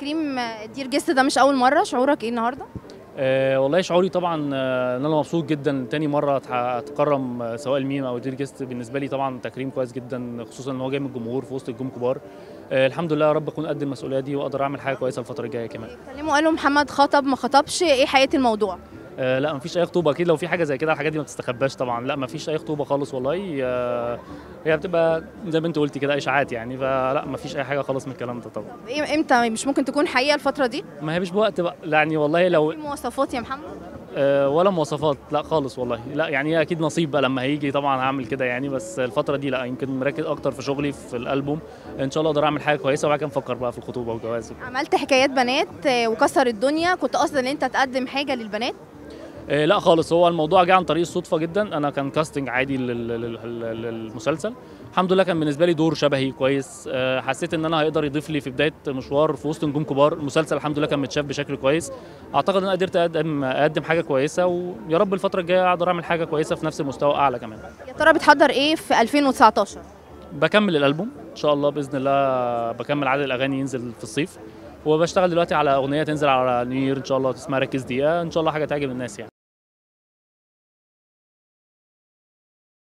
تكريم دير جيست ده مش اول مره شعورك ايه النهارده أه والله شعوري طبعا آه، ان انا مبسوط جدا تاني مره أتح- اتكرم آه، سواء الميم او دير جيست بالنسبه لي طبعا تكريم كويس جدا خصوصا ان هو جاي من الجمهور في وسط الجمهور كبار أه الحمد لله يا رب اكون قد المسؤوليه دي واقدر اعمل حاجه كويسه الفتره الجايه كمان اتكلموا قالوا محمد خطب ما خطبش ايه حقيقه الموضوع أه لا مفيش اي خطوبه اكيد لو في حاجه زي كده الحاجات دي ما بتستخباش طبعا لا مفيش اي خطوبه خالص والله أه هي بتبقى زي ما انت قلتي كده اشاعات يعني فلا مفيش اي حاجه خالص من الكلام ده طبعا ايه امتى مش ممكن تكون حقيقه الفتره دي ما هي مش بوقت بقى لا يعني والله لو ايه المواصفات يا محمد أه ولا مواصفات لا خالص والله لا يعني هي اكيد نصيب بقى لما هيجي طبعا هعمل كده يعني بس الفتره دي لا يمكن مركز اكتر في شغلي في الالبوم ان شاء الله اقدر اعمل حاجه كويسه وبعد كده نفكر بقى في الخطوبه والجواز وكده. عملت حكايات بنات آه، وكسر الدنيا كنت قاصد ان انت تقدم حاجه للبنات أه لا خالص هو الموضوع جه عن طريق الصدفه جدا انا كان كاستنج عادي لل- لل- لل- للمسلسل الحمد لله كان بالنسبه لي دور شبهي كويس أه حسيت ان انا هيقدر يضيف لي في بدايه مشوار في وسط نجوم كبار المسلسل الحمد لله كان متشاف بشكل كويس اعتقد ان انا قدرت اقدم اقدم حاجه كويسه ويا رب الفتره الجايه اقدر اعمل حاجه كويسه في نفس المستوى اعلى كمان يا ترى بتحضر ايه في 2019 بكمل الالبوم ان شاء الله باذن الله بكمل عدد الاغاني ينزل في الصيف وبشتغل دلوقتي على اغنيه تنزل على نير ان شاء الله اسمها ركز دقيقه ان شاء الله حاجه تعجب الناس يعني